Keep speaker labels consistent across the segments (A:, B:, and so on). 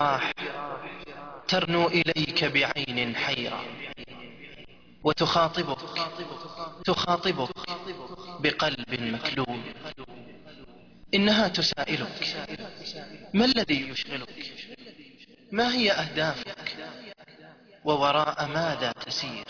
A: راح ترنو إليك بعين حيرة وتخاطبك تخاطبك بقلب مكلول إنها تسائلك ما الذي يشغلك ما هي أهدافك ووراء ماذا تسير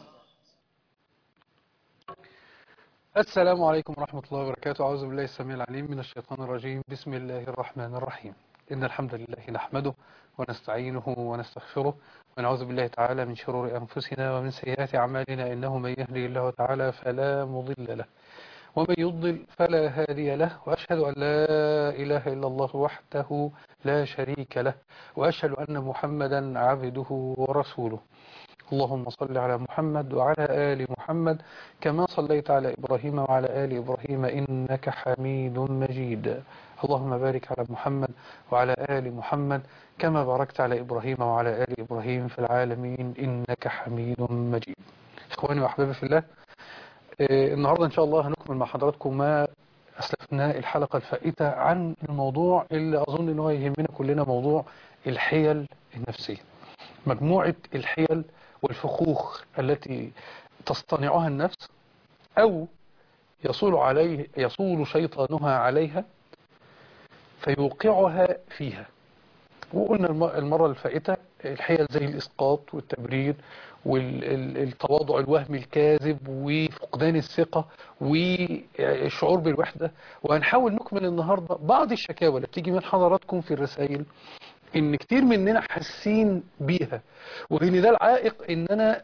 B: السلام عليكم ورحمة الله وبركاته أعوذ بالله السميع العليم من الشيطان الرجيم بسم الله الرحمن الرحيم إن الحمد لله نحمده ونستعينه ونستغفره ونعوذ بالله تعالى من شرور أنفسنا ومن سيئات أعمالنا إنه من يهدي الله تعالى فلا مضل له ومن يضلل فلا هادي له وأشهد أن لا إله إلا الله وحده لا شريك له وأشهد أن محمدا عبده ورسوله اللهم صل على محمد وعلى آل محمد كما صليت على إبراهيم وعلى آل إبراهيم إنك حميد مجيد اللهم بارك على محمد وعلى آل محمد كما باركت على إبراهيم وعلى آل إبراهيم في العالمين إنك حميد مجيد إخواني وأحبابي في الله آه، النهاردة إن شاء الله هنكمل مع حضراتكم ما أسلفناه الحلقة الفائتة عن الموضوع اللي أظن أنه يهمنا كلنا موضوع الحيل النفسية مجموعة الحيل والفخوخ التي تصطنعها النفس أو يصول عليه يصول شيطانها عليها فيوقعها فيها وقلنا الم- المرة الفائتة الحيل زي الإسقاط والتبرير والتواضع الوهمي الكاذب وفقدان الثقة والشعور بالوحدة وهنحاول نكمل النهاردة بعض الشكاوى اللي بتيجي من حضراتكم في الرسائل ان كتير مننا حاسين بيها وان ده العائق ان انا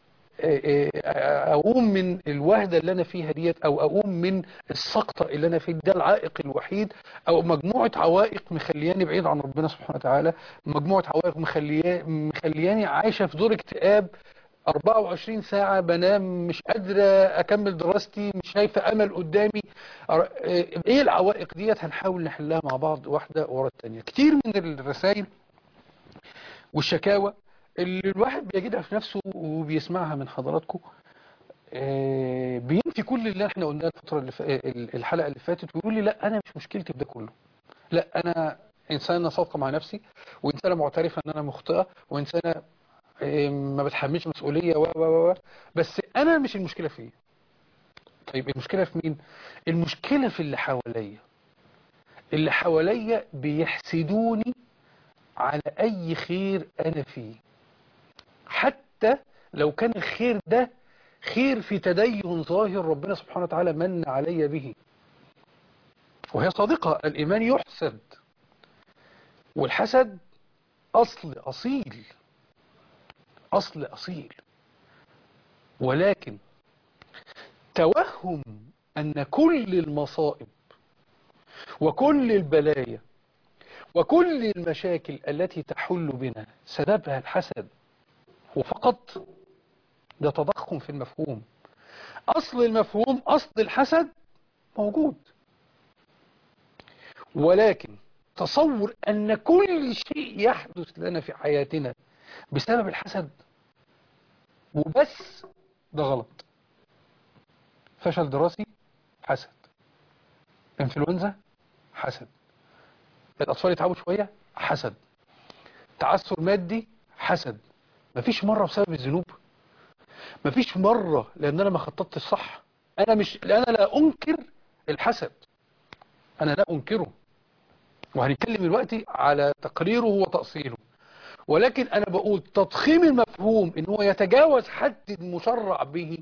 B: اقوم من الوهدة اللي انا فيها ديت او اقوم من السقطة اللي انا فيه ده العائق الوحيد او مجموعة عوائق مخلياني بعيد عن ربنا سبحانه وتعالى مجموعة عوائق مخليا- مخلياني عايشة في دور اكتئاب 24 ساعة بنام مش قادرة أكمل دراستي مش شايفة أمل قدامي أر- إيه العوائق ديت هنحاول نحلها مع بعض واحدة ورا التانية كتير من الرسائل والشكاوى اللي الواحد بيجدها في نفسه وبيسمعها من حضراتكم آه، بينفي كل اللي احنا قلناه الفترة اللي ف... الحلقة اللي فاتت ويقول لي لا أنا مش مشكلتي في ده كله لا أنا إنسانة صادقة مع نفسي وإنسانة معترفة إن أنا مخطئة وإنسانة آه، ما بتحملش مسؤولية و و و بس أنا مش المشكلة فيا طيب المشكلة في مين؟ المشكلة في اللي حواليا اللي حواليا بيحسدوني على أي خير أنا فيه حتى لو كان الخير ده خير في تدين ظاهر ربنا سبحانه وتعالى من علي به وهي صادقة الإيمان يحسد والحسد أصل أصيل أصل أصيل ولكن توهم أن كل المصائب وكل البلايا وكل المشاكل التي تحل بنا سببها الحسد وفقط ده تضخم في المفهوم أصل المفهوم أصل الحسد موجود ولكن تصور أن كل شيء يحدث لنا في حياتنا بسبب الحسد وبس ده غلط فشل دراسي حسد انفلونزا حسد الأطفال يتعبوا شوية حسد تعثر مادي حسد مفيش مرة بسبب الذنوب مفيش مرة لأن أنا ما خططتش صح أنا مش أنا لا أنكر الحسد أنا لا أنكره وهنتكلم دلوقتي على تقريره وتأصيله ولكن أنا بقول تضخيم المفهوم إن هو يتجاوز حد المشرع به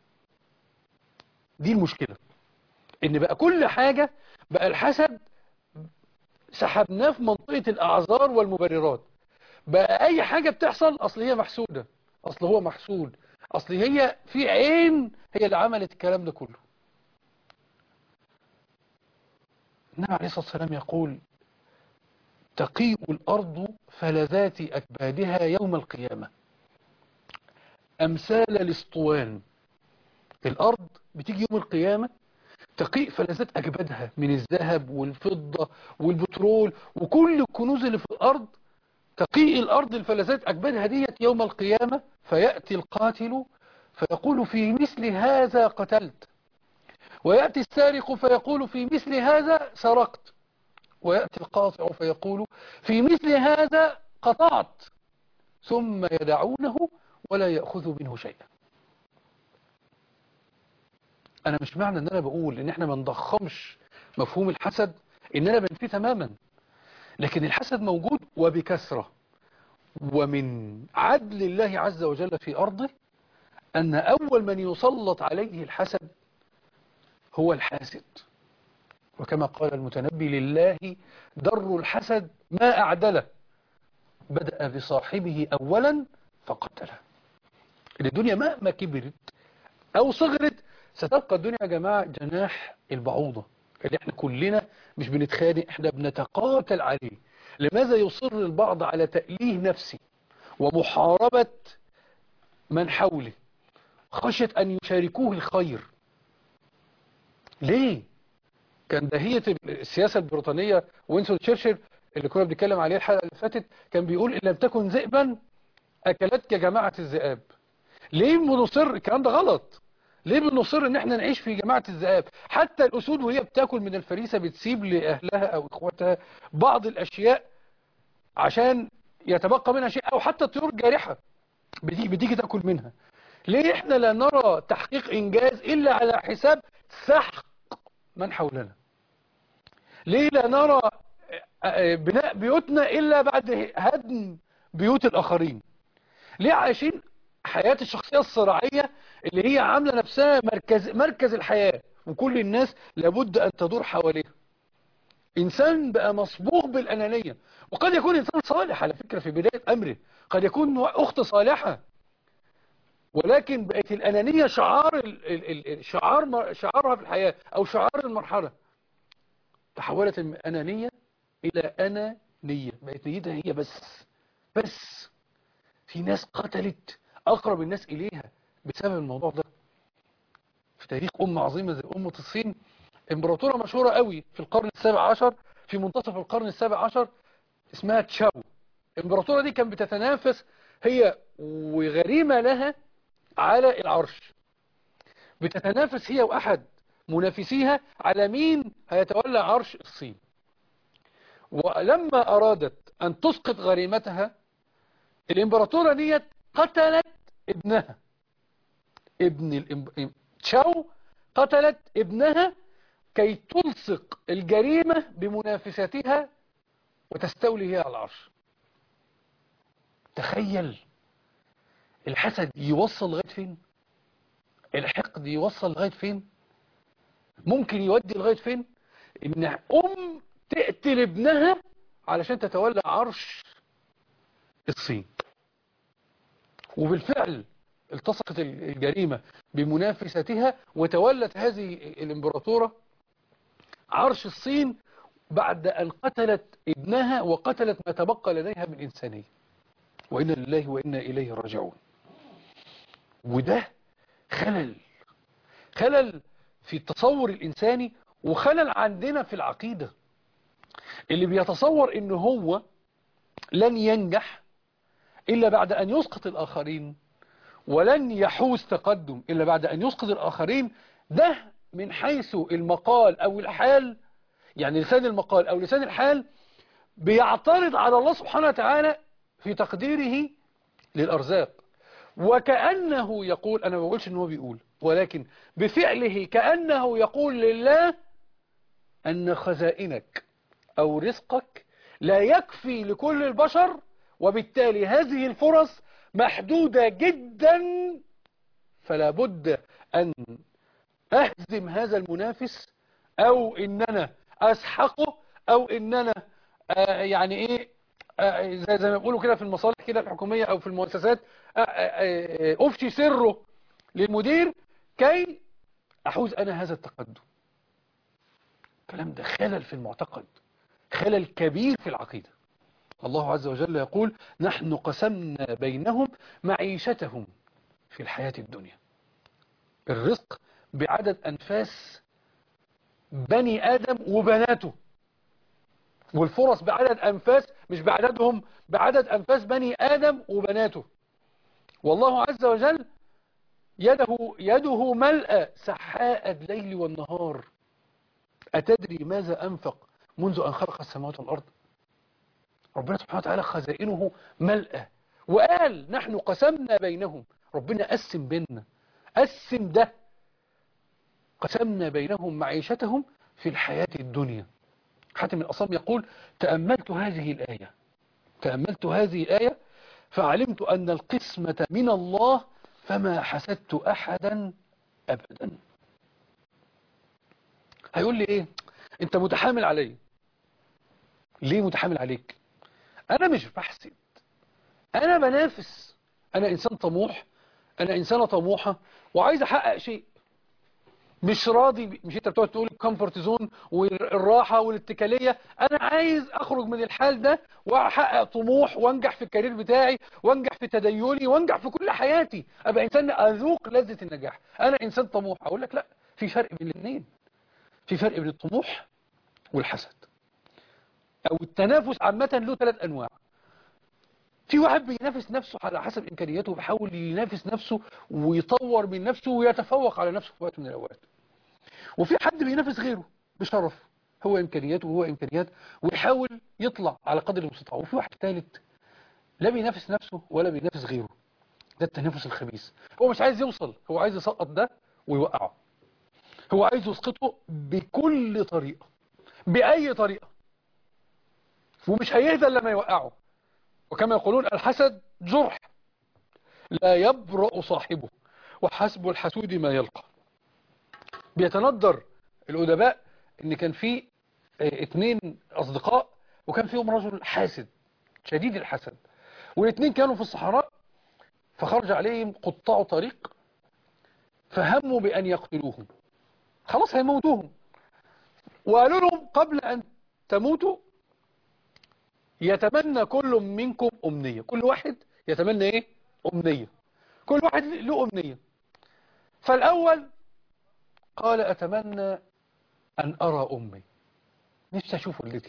B: دي المشكلة إن بقى كل حاجة بقى الحسد سحبناه في منطقة الأعذار والمبررات بقى أي حاجة بتحصل أصل هي محسودة أصل هو محسود أصل هي في عين هي اللي عملت الكلام ده كله النبي عليه الصلاة والسلام يقول تقيء الأرض فلذات أكبادها يوم القيامة أمثال الاسطوان الأرض بتيجي يوم القيامة تقيء فلذات أكبادها من الذهب والفضة والبترول وكل الكنوز اللي في الأرض تقيء الأرض الفلذات أكبادها ديت يوم القيامة فيأتي القاتل فيقول في مثل هذا قتلت ويأتي السارق فيقول في مثل هذا سرقت ويأتي القاطع فيقول في مثل هذا قطعت ثم يدعونه ولا يأخذ منه شيئا أنا مش معنى أن أنا بقول أن احنا ما نضخمش مفهوم الحسد أن أنا بنفيه تماما لكن الحسد موجود وبكثرة ومن عدل الله عز وجل في أرضه أن أول من يسلط عليه الحسد هو الحاسد وكما قال المتنبي لله در الحسد ما أعدله بدأ بصاحبه أولا فقتله الدنيا مهما كبرت أو صغرت ستبقى الدنيا يا جماعة جناح البعوضة اللي احنا كلنا مش بنتخانق احنا بنتقاتل عليه لماذا يصر البعض على تأليه نفسي ومحاربة من حوله خشية أن يشاركوه الخير ليه كان دهية السياسة البريطانية وينسون تشرشل اللي كنا بنتكلم عليه الحلقة اللي فاتت كان بيقول إن لم تكن ذئبا أكلتك جماعة الذئاب ليه بنصر الكلام ده غلط ليه بنصر ان احنا نعيش في جماعة الذئاب حتى الاسود وهي بتاكل من الفريسة بتسيب لاهلها او اخواتها بعض الاشياء عشان يتبقى منها شيء او حتى الطيور الجارحة بتيجي, بتيجي تاكل منها ليه احنا لا نرى تحقيق انجاز الا على حساب سحق من حولنا ليه لا نرى بناء بيوتنا الا بعد هدم بيوت الاخرين ليه عايشين حياة الشخصية الصراعية اللي هي عاملة نفسها مركز, مركز الحياة وكل الناس لابد أن تدور حواليها إنسان بقى مصبوغ بالأنانية وقد يكون إنسان صالح على فكرة في بداية أمره قد يكون أخت صالحة ولكن بقت الأنانية شعار ال ال ال شعار شعارها في الحياة أو شعار المرحلة تحولت الأنانية إلى أنانية بقت نيتها هي بس بس في ناس قتلت أقرب الناس إليها بسبب الموضوع ده في تاريخ أمة عظيمة زي أمة الصين امبراطورة مشهورة قوي في القرن السابع عشر في منتصف القرن السابع عشر اسمها تشاو الامبراطورة دي كانت بتتنافس هي وغريمة لها على العرش بتتنافس هي وأحد منافسيها على مين هيتولى عرش الصين ولما أرادت أن تسقط غريمتها الامبراطورة ديت قتلت ابنها ابن الإم... تشاو قتلت ابنها كي تلصق الجريمة بمنافستها وتستولي هي على العرش تخيل الحسد يوصل لغاية فين الحقد يوصل لغاية فين ممكن يودي لغاية فين ان ام تقتل ابنها علشان تتولى عرش الصين وبالفعل التصقت الجريمة بمنافستها وتولت هذه الامبراطورة عرش الصين بعد أن قتلت ابنها وقتلت ما تبقى لديها من إنسانية وإنا لله وإنا إليه راجعون وده خلل خلل في التصور الإنساني وخلل عندنا في العقيدة اللي بيتصور إن هو لن ينجح إلا بعد أن يسقط الآخرين ولن يحوز تقدم إلا بعد أن يسقط الآخرين ده من حيث المقال أو الحال يعني لسان المقال أو لسان الحال بيعترض على الله سبحانه وتعالى في تقديره للأرزاق وكأنه يقول أنا ما بقولش أنه بيقول ولكن بفعله كأنه يقول لله أن خزائنك أو رزقك لا يكفي لكل البشر وبالتالي هذه الفرص محدودة جدا فلا بد أن أهزم هذا المنافس أو إن أنا أسحقه أو إن أنا آه يعني إيه آه زي, زي ما بيقولوا كده في المصالح كده الحكومية أو في المؤسسات آه أفشي سره للمدير كي أحوز أنا هذا التقدم الكلام ده خلل في المعتقد خلل كبير في العقيدة الله عز وجل يقول نحن قسمنا بينهم معيشتهم في الحياة الدنيا الرزق بعدد أنفاس بني آدم وبناته والفرص بعدد أنفاس مش بعددهم بعدد أنفاس بني آدم وبناته والله عز وجل يده, يده ملأ سحاء الليل والنهار أتدري ماذا أنفق منذ أن خلق السماوات والأرض ربنا سبحانه وتعالى خزائنه ملأة وقال نحن قسمنا بينهم ربنا قسم بيننا قسم ده قسمنا بينهم معيشتهم في الحياة الدنيا حاتم الأصم يقول تأملت هذه الآية تأملت هذه الآية فعلمت أن القسمة من الله فما حسدت أحدا أبدا هيقول لي إيه أنت متحامل علي ليه متحامل عليك أنا مش بحسد أنا بنافس أنا إنسان طموح أنا إنسانة طموحة وعايز أحقق شيء مش راضي مش انت بتقعد تقول الكومفورت زون والراحه والاتكاليه انا عايز اخرج من الحال ده واحقق طموح وانجح في الكارير بتاعي وانجح في تديني وانجح في كل حياتي ابقى انسان اذوق لذه النجاح انا انسان طموح اقول لك لا في فرق بين الاثنين في فرق بين الطموح والحسد او التنافس عامه له ثلاث انواع في واحد بينافس نفسه على حسب امكانياته وبيحاول ينافس نفسه ويطور من نفسه ويتفوق على نفسه في وقت من الاوقات وفي حد بينافس غيره بشرف هو امكانياته وهو امكانيات ويحاول يطلع على قدر المستطاع وفي واحد ثالث لا بينافس نفسه ولا بينافس غيره ده التنافس الخبيث هو مش عايز يوصل هو عايز يسقط ده ويوقعه هو عايز يسقطه بكل طريقة بأي طريقة ومش هيهدى لما يوقعه وكما يقولون الحسد جرح لا يبرأ صاحبه وحسب الحسود ما يلقى بيتندر الأدباء ان كان في اه اتنين أصدقاء وكان فيهم رجل حاسد شديد الحسد والاثنين كانوا في الصحراء فخرج عليهم قطاع طريق فهموا بأن يقتلوهم خلاص هيموتوهم وقالوا لهم قبل أن تموتوا يتمنى كل منكم أمنية كل واحد يتمنى إيه أمنية كل واحد له أمنية فالأول قال أتمنى أن أرى أمي نفسي أشوف والدتي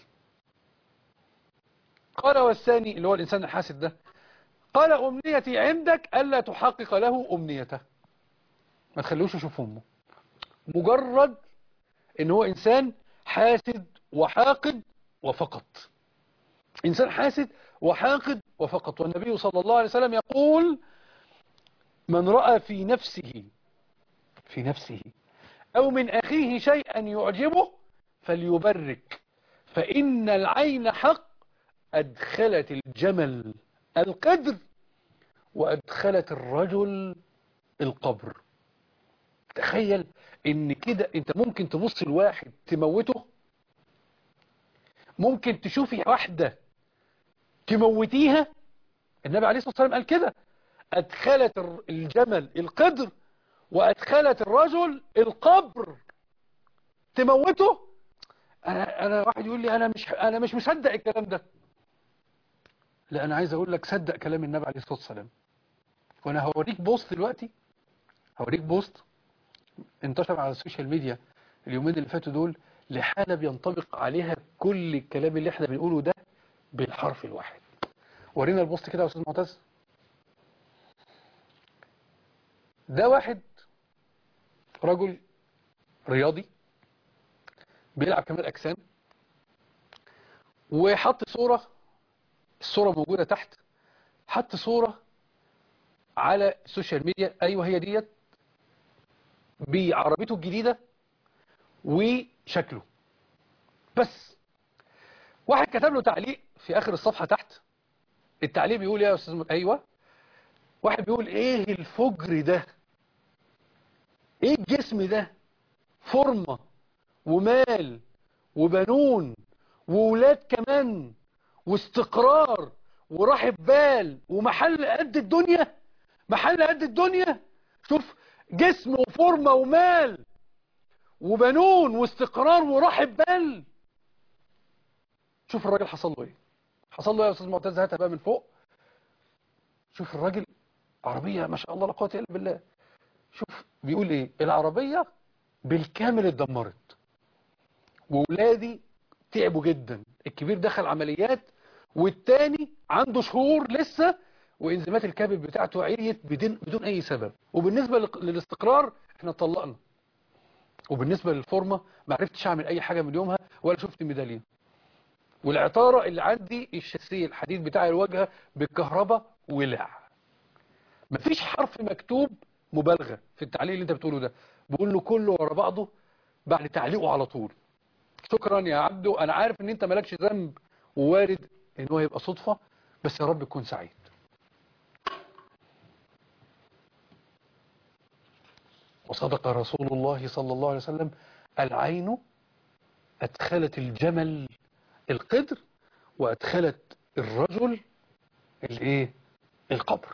B: قال والثاني اللي هو الإنسان الحاسد ده قال أمنيتي عندك ألا تحقق له أمنيته ما تخلوش يشوف أمه مجرد إن هو إنسان حاسد وحاقد وفقط إنسان حاسد وحاقد وفقط والنبي صلى الله عليه وسلم يقول من رأى في نفسه في نفسه أو من أخيه شيئا يعجبه فليبرك فإن العين حق أدخلت الجمل القدر وأدخلت الرجل القبر تخيل ان كده انت ممكن تبص لواحد تموته ممكن تشوفي واحدة تموتيها النبي عليه الصلاة والسلام قال كده أدخلت الجمل القدر وأدخلت الرجل القبر تموته أنا, أنا واحد يقول لي أنا مش, أنا مش مصدق الكلام ده لا أنا عايز أقول لك صدق كلام النبي عليه الصلاة والسلام وأنا هوريك بوست دلوقتي هوريك بوست انتشر على السوشيال ميديا اليومين اللي فاتوا دول لحالة بينطبق عليها كل الكلام اللي احنا بنقوله ده بالحرف الواحد ورينا البوست كده يا أستاذ معتز ده واحد رجل رياضي بيلعب كمال أجسام وحط صورة الصورة موجودة تحت حط صورة على السوشيال ميديا أيوة هي ديت بعربيته الجديدة وشكله بس واحد كتب له تعليق في آخر الصفحة تحت التعليق بيقول يا أستاذ أيوة واحد بيقول إيه الفجر ده إيه الجسم ده فورمة ومال وبنون وولاد كمان واستقرار وراحة بال ومحل قد الدنيا محل قد الدنيا شوف جسم وفورمة ومال وبنون واستقرار وراحة بال شوف الراجل حصل له ايه حصل له ايه يا استاذ معتز هاتها بقى من فوق شوف الراجل عربية ما شاء الله لا قوه الا بالله شوف بيقول ايه العربية بالكامل اتدمرت وولادي تعبوا جدا الكبير دخل عمليات والتاني عنده شهور لسه وانزيمات الكبد بتاعته عريت بدون بدون اي سبب وبالنسبة للاستقرار احنا طلقنا وبالنسبة للفورمة ما عرفتش اعمل اي حاجة من يومها ولا شفت ميدالية والعطارة اللي عندي الشاسيه الحديد بتاع الواجهة بالكهرباء ولع مفيش حرف مكتوب مبالغة في التعليق اللي انت بتقوله ده بقول له كله ورا بعضه بعد تعليقه على طول شكرا يا عبدو انا عارف ان انت مالكش ذنب ووارد ان هو يبقى صدفة بس يا رب تكون سعيد وصدق رسول الله صلى الله عليه وسلم العين أدخلت الجمل القدر وأدخلت الرجل الايه القبر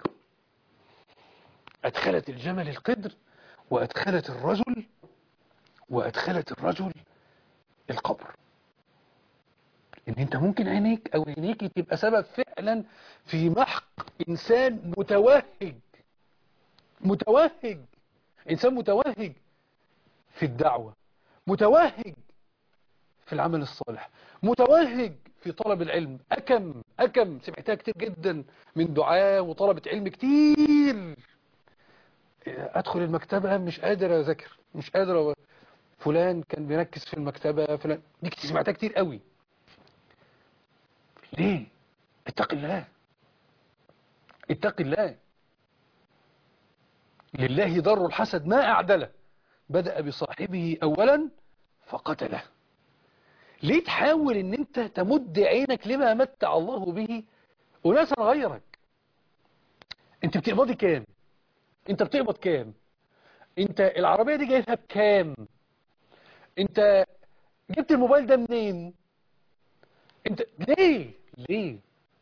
B: أدخلت الجمل القدر وأدخلت الرجل وأدخلت الرجل القبر ان انت ممكن عينيك او عينيك تبقى سبب فعلا في محق انسان متوهج متوهج انسان متوهج في الدعوة متوهج في العمل الصالح متوهج في طلب العلم أكم أكم سمعتها كتير جدا من دعاة وطلبة علم كتير أدخل المكتبة مش قادر أذاكر مش قادر أ... فلان كان بيركز في المكتبة فلان دي كتير سمعتها كتير قوي ليه اتق الله اتق الله لله ضر الحسد ما أعدله بدأ بصاحبه أولا فقتله ليه تحاول ان انت تمد عينك لما متع الله به أناسا غيرك انت بتقبضي كام انت بتقبض كام انت العربية دي جايبها بكام انت جبت الموبايل ده منين انت ليه ليه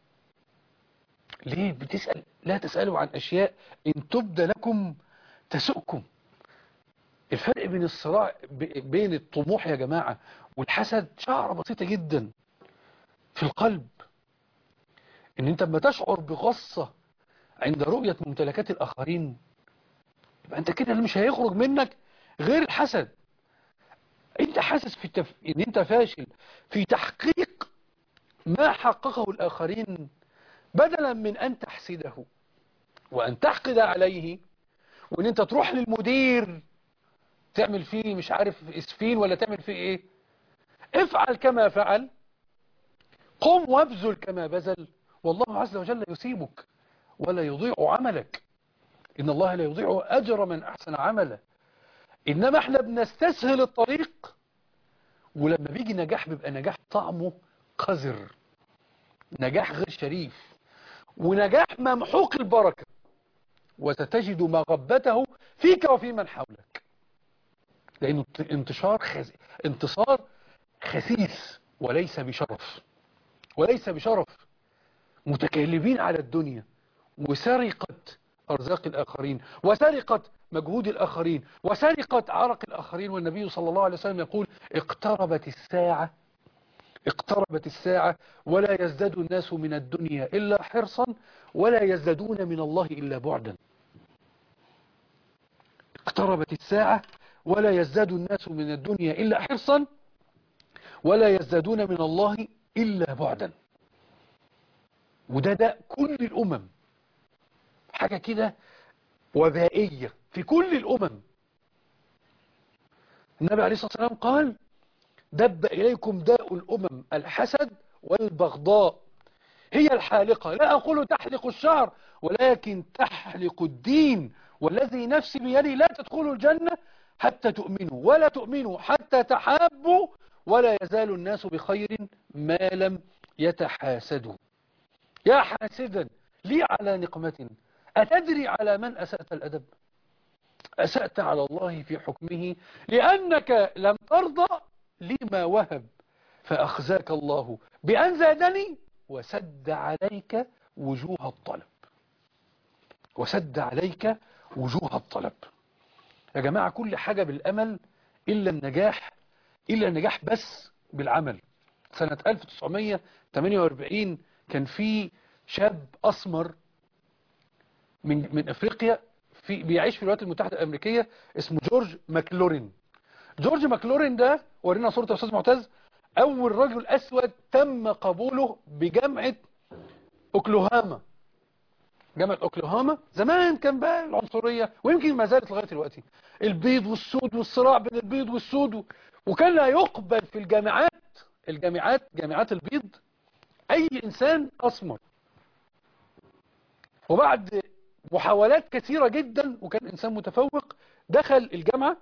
B: ليه بتسأل لا تسألوا عن أشياء إن تبدى لكم تسؤكم الفرق بين الصراع بين الطموح يا جماعة والحسد شعرة بسيطة جدا في القلب ان انت لما تشعر بغصة عند رؤية ممتلكات الآخرين يبقى انت كده اللي مش هيخرج منك غير الحسد انت حاسس في التف... ان انت فاشل في تحقيق ما حققه الآخرين بدلا من أن تحسده وأن تحقد عليه وأن أنت تروح للمدير تعمل فيه مش عارف اسفين ولا تعمل فيه ايه افعل كما فعل قم وابذل كما بذل والله عز وجل يسيبك ولا يضيع عملك إن الله لا يضيع أجر من أحسن عمله إنما احنا بنستسهل الطريق ولما بيجي نجاح بيبقى نجاح طعمه قذر نجاح غير شريف ونجاح ممحوق البركة وستجد مغبته فيك وفي من حولك لأنه انتشار خز... انتصار خسيس وليس بشرف وليس بشرف متكلبين على الدنيا وسرقة أرزاق الآخرين وسرقة مجهود الآخرين وسرقة عرق الآخرين والنبي صلى الله عليه وسلم يقول اقتربت الساعة اقتربت الساعة ولا يزداد الناس من الدنيا إلا حرصا ولا يزدادون من الله إلا بعدا اقتربت الساعة ولا يزداد الناس من الدنيا إلا حرصا ولا يزدادون من الله إلا بعدا وده ده كل الأمم حاجة كده وبائية في كل الأمم النبي عليه الصلاة والسلام قال دب إليكم داء الأمم الحسد والبغضاء هي الحالقة لا أقول تحلق الشعر ولكن تحلق الدين والذي نفسي بيدي لا تدخلوا الجنة حتى تؤمنوا ولا تؤمنوا حتى تحابوا ولا يزال الناس بخير ما لم يتحاسدوا يا حاسدا لي على نقمة أتدري على من أسأت الأدب أسأت على الله في حكمه لأنك لم ترضى لما وهب فأخزاك الله بأن زادني وسد عليك وجوه الطلب وسد عليك وجوه الطلب يا جماعة كل حاجة بالأمل إلا النجاح إلا النجاح بس بالعمل سنة 1948 كان في شاب أسمر من من أفريقيا في بيعيش في الولايات المتحدة الأمريكية اسمه جورج ماكلورين جورج ماكلورين ده ورينا صورة يا أستاذ معتز أول رجل أسود تم قبوله بجامعة أوكلاهاما جامعة أوكلاهاما زمان كان بقى العنصرية ويمكن ما زالت لغاية دلوقتي البيض والسود والصراع بين البيض والسود وكان لا يقبل في الجامعات الجامعات جامعات البيض اي انسان اسمر وبعد محاولات كثيرة جدا وكان انسان متفوق دخل الجامعة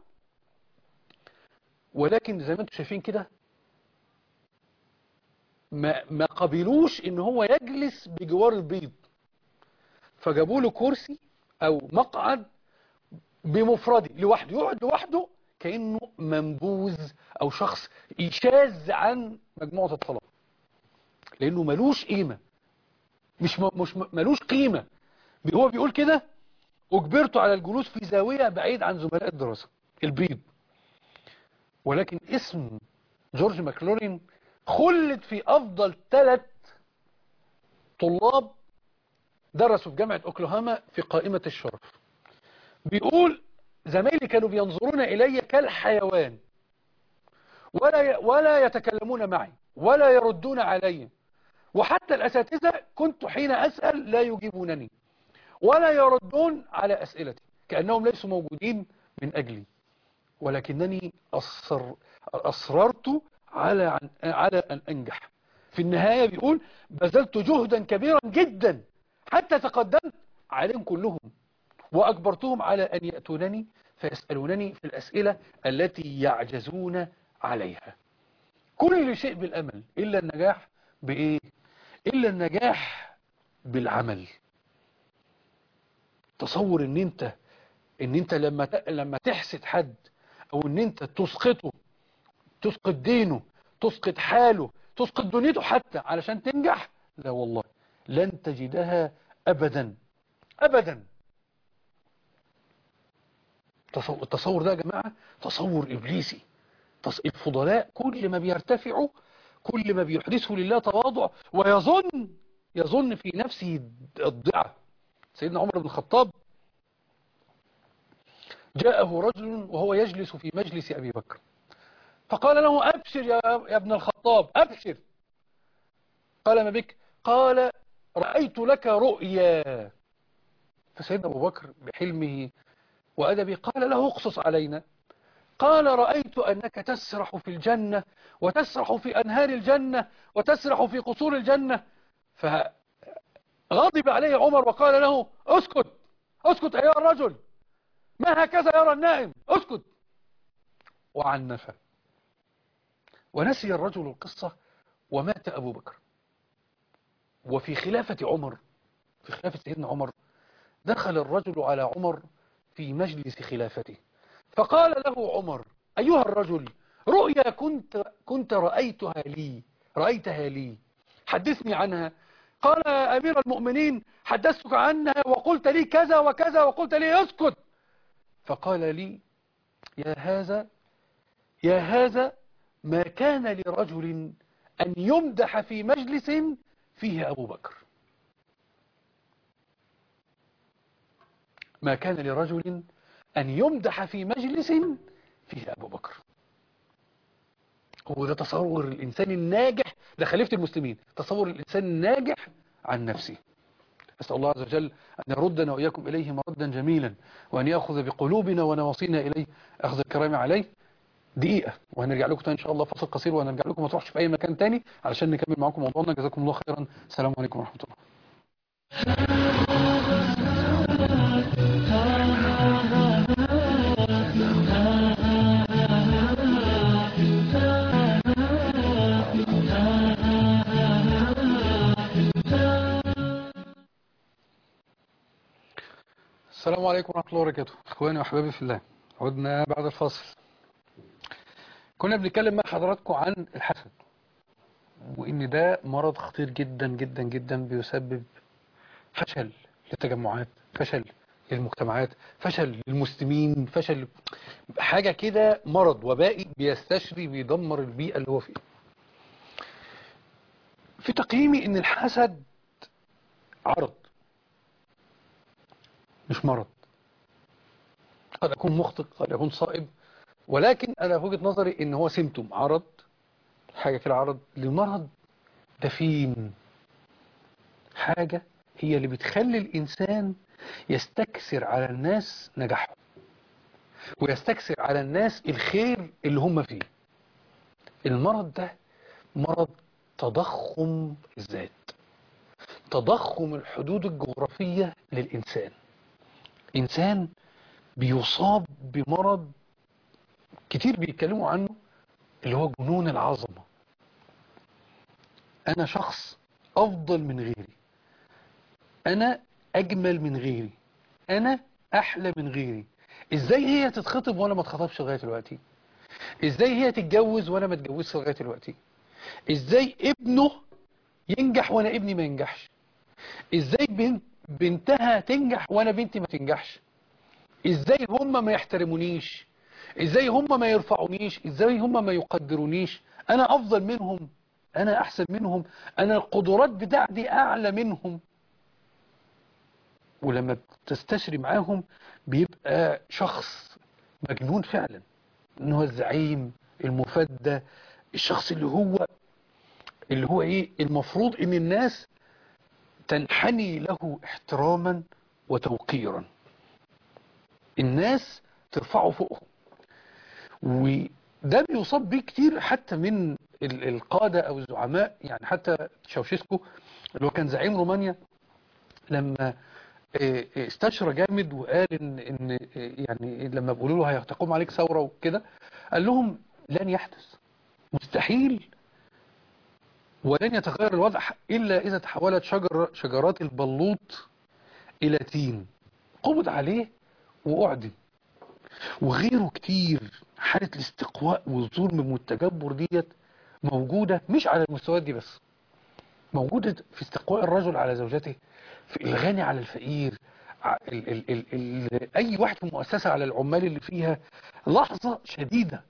B: ولكن زي ما انتم شايفين كده ما ما قبلوش ان هو يجلس بجوار البيض فجابوا له كرسي او مقعد بمفرده لوحده يقعد لوحده كانه منبوذ او شخص شاذ عن مجموعه الطلبه لانه ملوش قيمه مش م- مش م- ملوش قيمه هو بيقول كده اجبرت على الجلوس في زاويه بعيد عن زملاء الدراسه البيض ولكن اسم جورج ماكلورين خلد في افضل ثلاث طلاب درسوا في جامعة اوكلاهاما في قائمة الشرف بيقول زمايلي كانوا بينظرون إلي كالحيوان ولا ي- ولا يتكلمون معي ولا يردون علي وحتى الأساتذة كنت حين أسأل لا يجيبونني ولا يردون على أسئلتي كأنهم ليسوا موجودين من أجلي ولكنني أصر أصررت على عن على أن أنجح في النهاية بيقول بذلت جهدا كبيرا جدا حتى تقدمت عليهم كلهم وأجبرتهم على أن يأتونني فيسألونني في الأسئلة التي يعجزون عليها كل شيء بالأمل إلا النجاح بإيه؟ إلا النجاح بالعمل تصور ان انت ان انت لما ت- لما تحسد حد او ان انت تسقطه تسقط دينه تسقط حاله تسقط دنيته حتى علشان تنجح لا والله لن تجدها ابدا ابدا تصور التصور ده يا جماعة تصور ابليسي تص- الفضلاء كل ما بيرتفعوا كل ما بيحدثوا لله تواضع ويظن يظن في نفسه الضعف سيدنا عمر بن الخطاب جاءه رجل وهو يجلس في مجلس أبي بكر فقال له أبشر يا يا ابن الخطاب أبشر قال ما بك قال رأيت لك رؤيا فسيدنا أبو بكر بحلمه وأدبه قال له اقصص علينا قال رأيت أنك تسرح في الجنة وتسرح في أنهار الجنة وتسرح في قصور الجنة فغضب عليه عمر وقال له اسكت اسكت أيها الرجل ما هكذا يرى النائم اسكت وعنفه ونسي الرجل القصة ومات أبو بكر وفي خلافة عمر في خلافة سيدنا عمر دخل الرجل على عمر في مجلس خلافته فقال له عمر أيها الرجل رؤيا كنت, كنت رأيتها لي رأيتها لي حدثني عنها قال يا أمير المؤمنين حدثتك عنها وقلت لي كذا وكذا وقلت لي اسكت فقال لي يا هذا يا هذا ما كان لرجل أن يمدح في مجلس فيه أبو بكر ما كان لرجل أن يمدح في مجلس فيه أبو بكر هو ده تصور الإنسان الناجح ده خليفة المسلمين تصور الإنسان الناجح عن نفسه أسأل الله عز وجل أن يردنا وإياكم إليه مردا جميلا وأن يأخذ بقلوبنا ونواصينا إليه أخذ الكرام عليه دقيقة وهنرجع لكم تاني إن شاء الله فصل قصير وهنرجع لكم ما تروحش في أي مكان تاني علشان نكمل معاكم موضوعنا جزاكم الله خيرا السلام عليكم ورحمة الله السلام عليكم ورحمة الله وبركاته اخواني واحبابي في الله عدنا بعد الفاصل كنا بنتكلم مع حضراتكم عن الحسد وان ده مرض خطير جدا جدا جدا بيسبب فشل للتجمعات فشل للمجتمعات فشل للمسلمين فشل حاجة كده مرض وبائي بيستشري بيدمر البيئة اللي هو فيها في تقييمي ان الحسد عرض مش مرض قد أكون مخطئ قد أكون صائب ولكن أنا في وجهة نظري إن هو سيمتوم عرض حاجة كده عرض لمرض دفين حاجة هي اللي بتخلي الإنسان يستكثر على الناس نجاحهم ويستكثر على الناس الخير اللي هم فيه المرض ده مرض تضخم الذات تضخم الحدود الجغرافية للإنسان إنسان بيصاب بمرض كتير بيتكلموا عنه اللي هو جنون العظمة أنا شخص أفضل من غيري أنا أجمل من غيري أنا أحلى من غيري إزاي هي تتخطب وأنا ما اتخطبش لغاية دلوقتي إزاي هي تتجوز وأنا ما اتجوزش لغاية دلوقتي إزاي ابنه ينجح وأنا ابني ما ينجحش إزاي بنت بنتها تنجح وأنا بنتي ما تنجحش إزاي هم ما يحترمونيش إزاي هم ما يرفعونيش إزاي هم ما يقدرونيش أنا أفضل منهم أنا أحسن منهم أنا القدرات بتاعتي أعلى منهم ولما تستشري معاهم بيبقى شخص مجنون فعلا إنه هو الزعيم المفدى الشخص اللي هو اللي هو إيه المفروض إن الناس تنحني له احتراما وتوقيرا الناس ترفعه فوقهم وده بيصاب بيه كتير حتى من ال- القادة أو الزعماء يعني حتى شاوشيسكو اللي هو كان زعيم رومانيا لما آه، آه، استشرى جامد وقال إن, إن آه، يعني لما بيقولوا له هتقوم عليك ثورة وكده قال لهم لن يحدث مستحيل ولن يتغير الوضع إلا إذا تحولت شجر شجرات البلوط إلى تين قبض عليه وأعدم وغيره كتير حالة الاستقواء والظلم والتجبر ديت موجودة مش على المستويات دي بس موجودة في استقواء الرجل على زوجته في الغني على الفقير ع- ال ال ال ال أي واحد في المؤسسة على العمال اللي فيها لحظة شديدة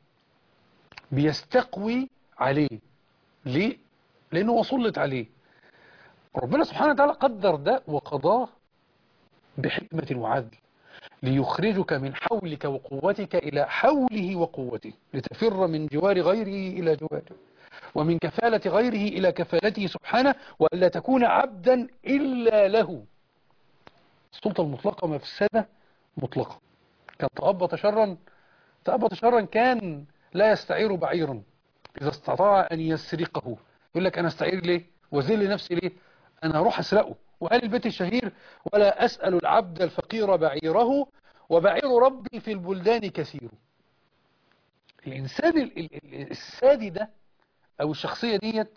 B: بيستقوي عليه ليه؟ لأنه هو سلط عليه ربنا سبحانه وتعالى قدر ده وقضاه بحكمة وعدل ليخرجك من حولك وقوتك إلى حوله وقوته لتفر من جوار غيره إلى جواره ومن كفالة غيره إلى كفالته سبحانه وألا تكون عبدا إلا له السلطة المطلقة مفسدة مطلقة كان تأبط شرا تأبط شرا كان لا يستعير بعيرا إذا استطاع أن يسرقه يقول لك أنا استعير ليه وزيل لنفسي ليه أنا أروح أسرقه وقال البيت الشهير ولا أسأل العبد الفقير بعيره وبعير ربي في البلدان كثير الإنسان ال- ال- ال- السادي ده أو الشخصية ديت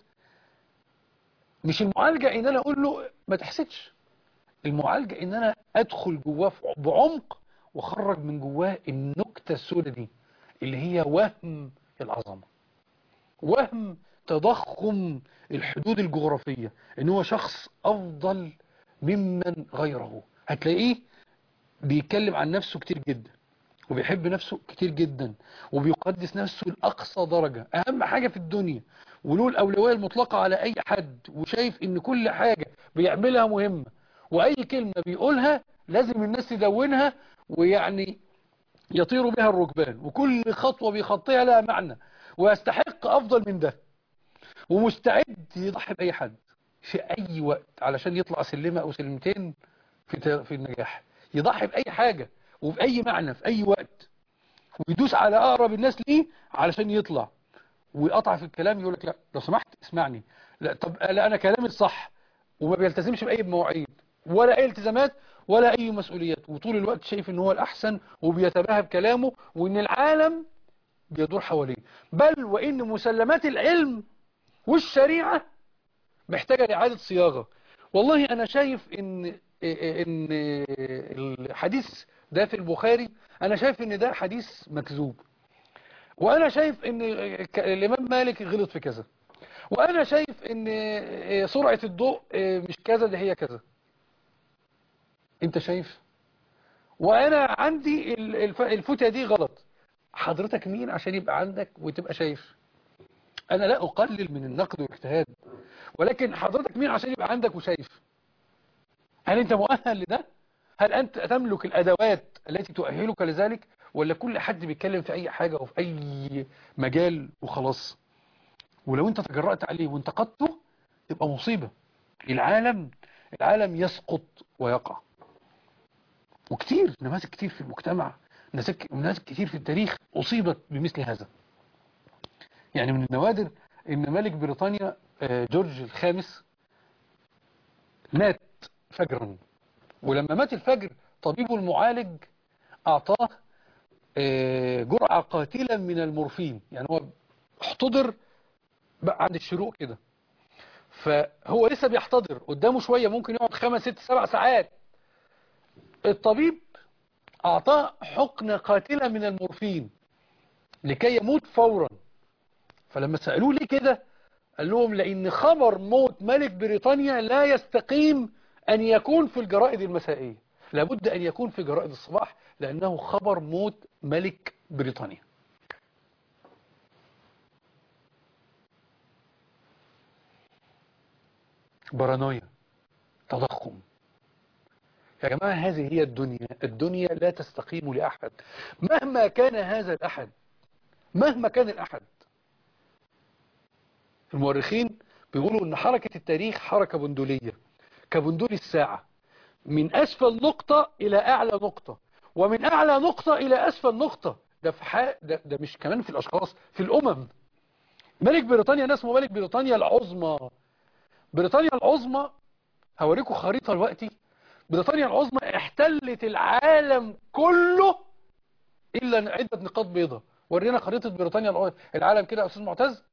B: مش المعالجة إن أنا أقول له ما تحسدش المعالجة إن أنا أدخل جواه بعمق وأخرج من جواه النكتة السوداء دي اللي هي وهم العظمة وهم تضخم الحدود الجغرافية ان هو شخص افضل ممن غيره هتلاقيه بيتكلم عن نفسه كتير جدا وبيحب نفسه كتير جدا وبيقدس نفسه لأقصى درجة أهم حاجة في الدنيا وله الأولوية المطلقة على أي حد وشايف إن كل حاجة بيعملها مهمة وأي كلمة بيقولها لازم الناس تدونها ويعني يطير بها الركبان وكل خطوة بيخطيها لها معنى ويستحق أفضل من ده ومستعد يضحي بأي حد في أي وقت علشان يطلع سلمة أو سلمتين في ت- في النجاح يضحي بأي حاجة وفي أي معنى في أي وقت ويدوس على أقرب الناس ليه علشان يطلع ويقطع في الكلام يقول لك لا لو سمحت اسمعني لا طب لا أنا كلامي صح وما بيلتزمش بأي مواعيد ولا أي التزامات ولا أي مسؤوليات وطول الوقت شايف إن هو الأحسن وبيتباهى بكلامه وإن العالم بيدور حواليه بل وإن مسلمات العلم والشريعة محتاجة لإعادة صياغة والله أنا شايف إن إن الحديث ده في البخاري أنا شايف إن ده حديث مكذوب وأنا شايف إن الإمام مالك غلط في كذا وأنا شايف إن سرعة الضوء مش كذا ده هي كذا أنت شايف وأنا عندي الف- الفتية دي غلط حضرتك مين عشان يبقى عندك وتبقى شايف أنا لا أقلل من النقد والاجتهاد ولكن حضرتك مين عشان يبقى عندك وشايف هل أنت مؤهل لده هل أنت تملك الأدوات التي تؤهلك لذلك ولا كل حد بيتكلم في أي حاجة أو في أي مجال وخلاص ولو أنت تجرأت عليه وانتقدته يبقى مصيبة العالم العالم يسقط ويقع وكتير نماذج كتير في المجتمع نماذج نماذج كتير في التاريخ أصيبت بمثل هذا يعني من النوادر ان ملك بريطانيا آه، جورج الخامس مات فجرا ولما مات الفجر طبيبه المعالج اعطاه آه، جرعة قاتلة من المورفين يعني هو احتضر بقى عند الشروق كده فهو لسه بيحتضر قدامه شوية ممكن يقعد خمس ست سبع ساعات الطبيب أعطاه حقنة قاتلة من المورفين لكي يموت فورا فلما سألوه ليه كده قال لهم لأن خبر موت ملك بريطانيا لا يستقيم أن يكون في الجرائد المسائية لابد أن يكون في جرائد الصباح لأنه خبر موت ملك بريطانيا بارانويا تضخم يا جماعة هذه هي الدنيا الدنيا لا تستقيم لأحد مهما كان هذا الأحد مهما كان الأحد المؤرخين بيقولوا أن حركة التاريخ حركة بندولية كبندول الساعة من أسفل نقطة إلى أعلى نقطة ومن أعلى نقطة إلى أسفل نقطة ده, في حق ده, ده مش كمان في الأشخاص في الأمم ملك بريطانيا ناس اسمه ملك بريطانيا العظمى بريطانيا العظمى هوريكم خريطة دلوقتي بريطانيا العظمى احتلت العالم كله إلا عدة نقاط بيضاء ورينا خريطة بريطانيا الع- العالم كده يا أستاذ معتز